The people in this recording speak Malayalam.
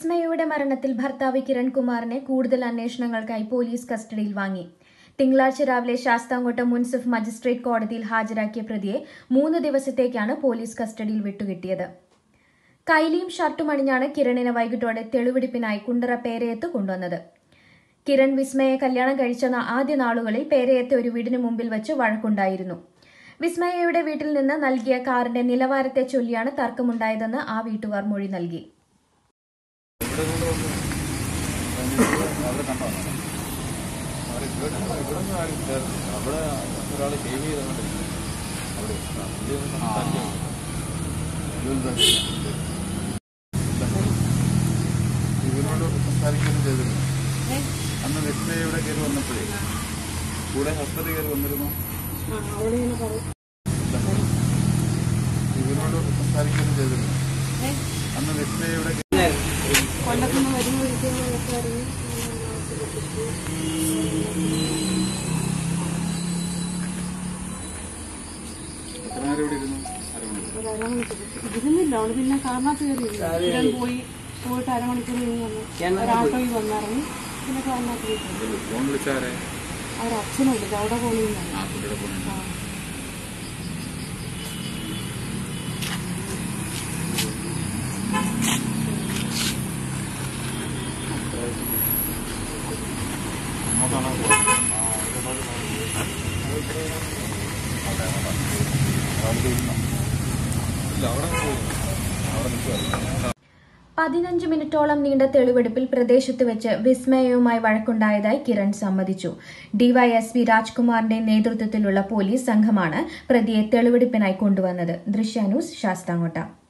വിസ്മയയുടെ മരണത്തിൽ ഭർത്താവ് കിരൺകുമാറിനെ കൂടുതൽ അന്വേഷണങ്ങൾക്കായി പോലീസ് കസ്റ്റഡിയിൽ വാങ്ങി തിങ്കളാഴ്ച രാവിലെ ശാസ്താംകോട്ട മുൻസിഫ് മജിസ്ട്രേറ്റ് കോടതിയിൽ ഹാജരാക്കിയ പ്രതിയെ മൂന്ന് ദിവസത്തേക്കാണ് പോലീസ് കസ്റ്റഡിയിൽ വിട്ടുകിട്ടിയത് കൈലിയും ഷർട്ടും അണിഞ്ഞാണ് കിരണിനെ വൈകിട്ടോടെ തെളിവെടുപ്പിനായി കുണ്ടറ പേരയത്ത് കൊണ്ടുവന്നത് കിരൺ വിസ്മയെ കല്യാണം കഴിച്ച ന- ആദ്യ നാളുകളിൽ പേരയത്തെ ഒരു വീടിന് മുമ്പിൽ വെച്ച് വഴക്കുണ്ടായിരുന്നു വിസ്മയയുടെ വീട്ടിൽ നിന്ന് നൽകിയ കാറിന്റെ നിലവാരത്തെ ചൊല്ലിയാണ് തർക്കമുണ്ടായതെന്ന് ആ വീട്ടുകാർ മൊഴി നൽകി ഇവിടെ കൊണ്ട് വന്നു അവിടെ കണ്ടോ അവിടെ ഇവിടെ ഇവിടെ ഒന്നും ആരും ചേർന്നില്ല അവിടെ ഒരാൾ ഷേവ് ചെയ്തുകൊണ്ടിരിക്കുന്നു അവിടെ ആ, ഇത് സംസാരിക്കാൻ ഇവരോട് സംസാരിക്കുകയും ചെയ്തിരുന്നു അന്ന് വിസ്മയ ഇവിടെ കയറി വന്നപ്പോഴേ കൂടെ ഹസ്ബൻഡ് കയറി വന്നിരുന്നു ഇവരോട് സംസാരിക്കുകയും ചെയ്തിരുന്നു അന്ന് വിസ്മയ ഇവിടെ കൊല്ലത്തുനിന്ന് വരുന്ന ഒരിക്കലൊക്കെ അറിഞ്ഞ് എത്ര നേരം ഇവിടെ ഇരുന്നു അരമണിക്കൂർ ഒരു അരമണിക്കൂർ ഇരുന്നില്ല അവള് പിന്നെ കാരണത്ത് കയറി ഞാൻ പോയി പോയിട്ട് അരമണിക്കൂർ കഴിഞ്ഞ് വന്നു ഒരാട്ടോയിൽ വന്നിറങ്ങി പിന്നെ കാരണത്ത് പോയി ഫോൺ വിളിച്ചാരെ അവർ അച്ഛനുണ്ട് അവിടെ പോകുന്നതാണ് ആ കുട്ടിയുടെ ഫോൺ അങ്ങോട്ടാണോ ഇല്ല അവിടെ പോയി അവിടെ നിൽക്കുവായിരുന്നു പതിനഞ്ച് മിനിറ്റോളം നീണ്ട തെളിവെടുപ്പിൽ പ്രദേശത്ത് വെച്ച് വിസ്മയവുമായി വഴക്കുണ്ടായതായി കിരൺ സമ്മതിച്ചു ഡിവൈഎസ്പി രാജ്കുമാറിന്റെ നേതൃത്വത്തിലുള്ള പോലീസ് സംഘമാണ് പ്രതിയെ തെളിവെടുപ്പിനായി കൊണ്ടുവന്നത് ദൃശ്യ ന്യൂസ് ശാസ്താംകോട്ട